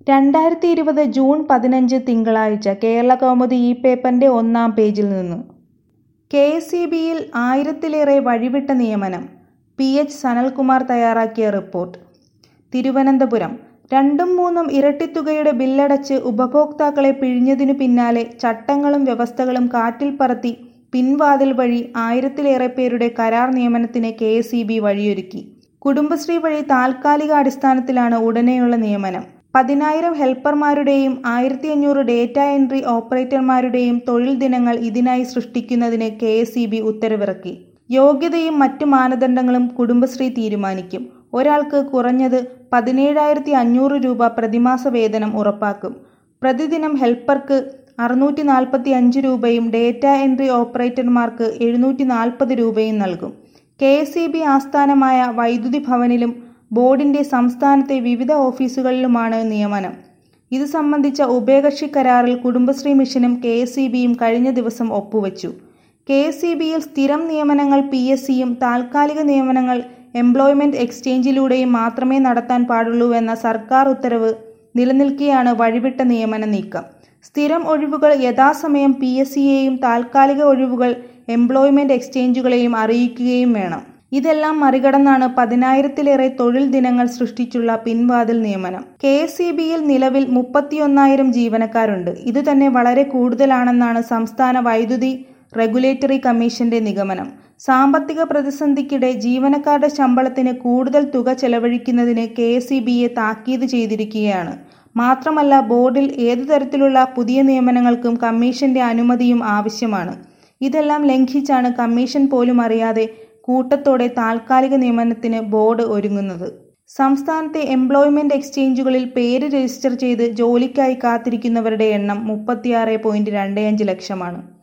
രണ്ടായിരത്തി ഇരുപത് ജൂൺ പതിനഞ്ച് തിങ്കളാഴ്ച കേരളകൗമുദി ഈ പേപ്പറിന്റെ ഒന്നാം പേജിൽ നിന്ന് കെ എസ് ഇ ബിയിൽ ആയിരത്തിലേറെ വഴിവിട്ട നിയമനം പി എച്ച് സനൽകുമാർ തയ്യാറാക്കിയ റിപ്പോർട്ട് തിരുവനന്തപുരം രണ്ടും മൂന്നും ഇരട്ടിത്തുകയുടെ ബില്ലടച്ച് ഉപഭോക്താക്കളെ പിഴിഞ്ഞതിനു പിന്നാലെ ചട്ടങ്ങളും വ്യവസ്ഥകളും കാറ്റിൽ പറത്തി പിൻവാതിൽ വഴി ആയിരത്തിലേറെ പേരുടെ കരാർ നിയമനത്തിന് കെ എസ് ഇ ബി വഴിയൊരുക്കി കുടുംബശ്രീ വഴി താൽക്കാലിക അടിസ്ഥാനത്തിലാണ് ഉടനെയുള്ള നിയമനം പതിനായിരം ഹെൽപ്പർമാരുടെയും ആയിരത്തി അഞ്ഞൂറ് ഡേറ്റ എൻട്രി ഓപ്പറേറ്റർമാരുടെയും തൊഴിൽ ദിനങ്ങൾ ഇതിനായി സൃഷ്ടിക്കുന്നതിന് കെ എസ് ഇ ബി ഉത്തരവിറക്കി യോഗ്യതയും മറ്റു മാനദണ്ഡങ്ങളും കുടുംബശ്രീ തീരുമാനിക്കും ഒരാൾക്ക് കുറഞ്ഞത് പതിനേഴായിരത്തി അഞ്ഞൂറ് രൂപ പ്രതിമാസ വേതനം ഉറപ്പാക്കും പ്രതിദിനം ഹെൽപ്പർക്ക് അറുന്നൂറ്റി നാൽപ്പത്തി അഞ്ച് രൂപയും ഡേറ്റ എൻട്രി ഓപ്പറേറ്റർമാർക്ക് എഴുന്നൂറ്റി നാൽപ്പത് രൂപയും നൽകും കെ എസ് ഇ ബി ആസ്ഥാനമായ വൈദ്യുതി ഭവനിലും ബോർഡിന്റെ സംസ്ഥാനത്തെ വിവിധ ഓഫീസുകളിലുമാണ് നിയമനം ഇത് സംബന്ധിച്ച ഉഭയകക്ഷി കരാറിൽ കുടുംബശ്രീ മിഷനും കെ എസ് ഇ ബിയും കഴിഞ്ഞ ദിവസം ഒപ്പുവച്ചു കെ എസ് ഇ ബിയിൽ സ്ഥിരം നിയമനങ്ങൾ പി എസ് സിയും താൽക്കാലിക നിയമനങ്ങൾ എംപ്ലോയ്മെന്റ് എക്സ്ചേഞ്ചിലൂടെയും മാത്രമേ നടത്താൻ പാടുള്ളൂവെന്ന സർക്കാർ ഉത്തരവ് നിലനിൽക്കെയാണ് വഴിവിട്ട നിയമന നീക്കം സ്ഥിരം ഒഴിവുകൾ യഥാസമയം പി എസ് സിയെയും താൽക്കാലിക ഒഴിവുകൾ എംപ്ലോയ്മെന്റ് എക്സ്ചേഞ്ചുകളെയും അറിയിക്കുകയും വേണം ഇതെല്ലാം മറികടന്നാണ് പതിനായിരത്തിലേറെ തൊഴിൽ ദിനങ്ങൾ സൃഷ്ടിച്ചുള്ള പിൻവാതിൽ നിയമനം കെ എസ് ഇ ബിയിൽ നിലവിൽ മുപ്പത്തിയൊന്നായിരം ജീവനക്കാരുണ്ട് ഇതുതന്നെ വളരെ കൂടുതലാണെന്നാണ് സംസ്ഥാന വൈദ്യുതി റെഗുലേറ്ററി കമ്മീഷന്റെ നിഗമനം സാമ്പത്തിക പ്രതിസന്ധിക്കിടെ ജീവനക്കാരുടെ ശമ്പളത്തിന് കൂടുതൽ തുക ചെലവഴിക്കുന്നതിന് കെ എസ് ഇ ബിയെ താക്കീത് ചെയ്തിരിക്കുകയാണ് മാത്രമല്ല ബോർഡിൽ ഏതു തരത്തിലുള്ള പുതിയ നിയമനങ്ങൾക്കും കമ്മീഷന്റെ അനുമതിയും ആവശ്യമാണ് ഇതെല്ലാം ലംഘിച്ചാണ് കമ്മീഷൻ പോലും അറിയാതെ കൂട്ടത്തോടെ താൽക്കാലിക നിയമനത്തിന് ബോർഡ് ഒരുങ്ങുന്നത് സംസ്ഥാനത്തെ എംപ്ലോയ്മെന്റ് എക്സ്ചേഞ്ചുകളിൽ പേര് രജിസ്റ്റർ ചെയ്ത് ജോലിക്കായി കാത്തിരിക്കുന്നവരുടെ എണ്ണം മുപ്പത്തിയാറ് പോയിന്റ് രണ്ട് അഞ്ച് ലക്ഷമാണ്